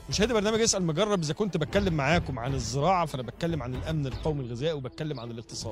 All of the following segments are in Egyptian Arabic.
مشاهدي برنامج اسال مجرب اذا كنت بتكلم معاكم عن الزراعه فانا بتكلم عن الامن القومي الغذائي وبتكلم عن الاقتصاد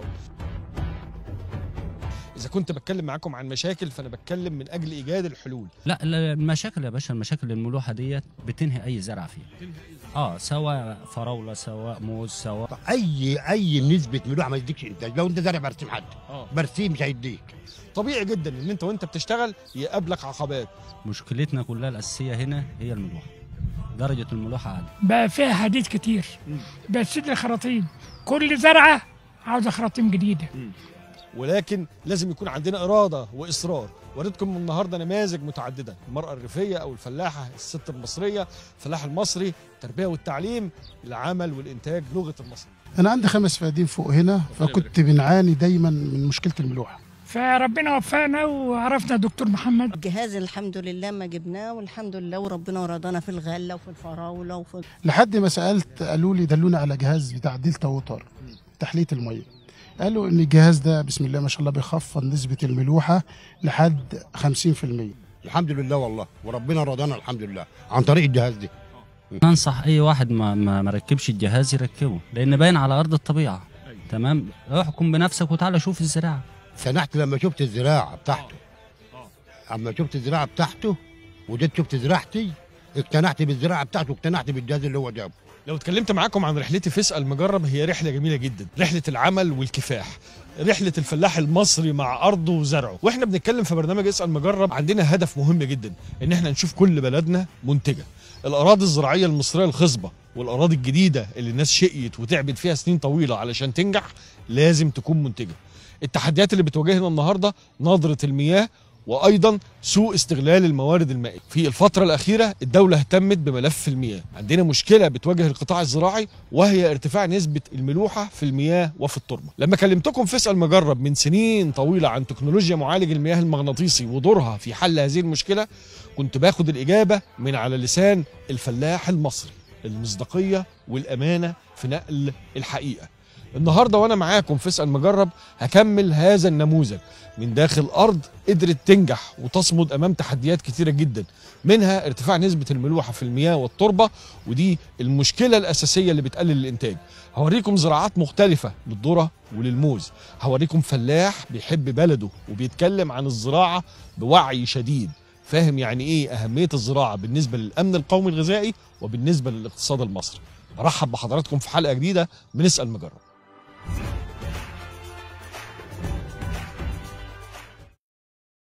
اذا كنت بتكلم معاكم عن مشاكل فانا بتكلم من اجل ايجاد الحلول لا لا، المشاكل يا باشا المشاكل الملوحه ديت بتنهي اي زرع فيها اه سواء فراوله سواء موز سواء اي اي نسبه ملوحه ما يديكش انتاج لو انت زارع برسيم حد اه برسيم مش هيديك طبيعي جدا ان انت وانت بتشتغل يقابلك عقبات مشكلتنا كلها الاساسيه هنا هي الملوحه درجه الملوحه عاليه بقى فيها حديد كتير بس لي خراطيم كل زرعه عاوزه خراطيم جديده ولكن لازم يكون عندنا اراده واصرار وريتكم النهارده نماذج متعدده المراه الريفيه او الفلاحه الست المصريه الفلاح المصري التربيه والتعليم العمل والانتاج لغه المصري انا عندي خمس فدادين فوق هنا فكنت بنعاني دايما من مشكله الملوحه فربنا وفقنا وعرفنا دكتور محمد الجهاز الحمد لله ما جبناه والحمد لله وربنا رضانا في الغله وفي الفراوله وفي لحد ما سالت قالوا لي دلوني على جهاز بتاع دلتا ووتر تحليه الميه قالوا ان الجهاز ده بسم الله ما شاء الله بيخفض نسبه الملوحه لحد 50% الحمد لله والله وربنا رضانا الحمد لله عن طريق الجهاز ده انصح اي واحد ما ما ما ركبش الجهاز يركبه لان باين على ارض الطبيعه تمام احكم بنفسك وتعالى شوف الزراعه سنحت لما شفت الزراعه بتاعته اما شفت الزراعه بتاعته وجيت شفت زراعتي اقتنعت بالزراعه بتاعته واقتنعت بالجهاز اللي هو جابه لو اتكلمت معاكم عن رحلتي في اسال مجرب هي رحله جميله جدا رحله العمل والكفاح رحله الفلاح المصري مع ارضه وزرعه واحنا بنتكلم في برنامج اسال مجرب عندنا هدف مهم جدا ان احنا نشوف كل بلدنا منتجه الاراضي الزراعيه المصريه الخصبه والاراضي الجديده اللي الناس شقيت وتعبت فيها سنين طويله علشان تنجح لازم تكون منتجه التحديات اللي بتواجهنا النهارده نظره المياه وايضا سوء استغلال الموارد المائيه في الفتره الاخيره الدوله اهتمت بملف المياه عندنا مشكله بتواجه القطاع الزراعي وهي ارتفاع نسبه الملوحه في المياه وفي التربه لما كلمتكم في اسال مجرب من سنين طويله عن تكنولوجيا معالج المياه المغناطيسي ودورها في حل هذه المشكله كنت باخد الاجابه من على لسان الفلاح المصري المصداقيه والامانه في نقل الحقيقه النهارده وانا معاكم في اسال مجرب هكمل هذا النموذج من داخل ارض قدرت تنجح وتصمد امام تحديات كتيره جدا منها ارتفاع نسبه الملوحه في المياه والتربه ودي المشكله الاساسيه اللي بتقلل الانتاج هوريكم زراعات مختلفه للذره وللموز هوريكم فلاح بيحب بلده وبيتكلم عن الزراعه بوعي شديد فاهم يعني ايه اهميه الزراعه بالنسبه للامن القومي الغذائي وبالنسبه للاقتصاد المصري برحب بحضراتكم في حلقه جديده من اسال مجرب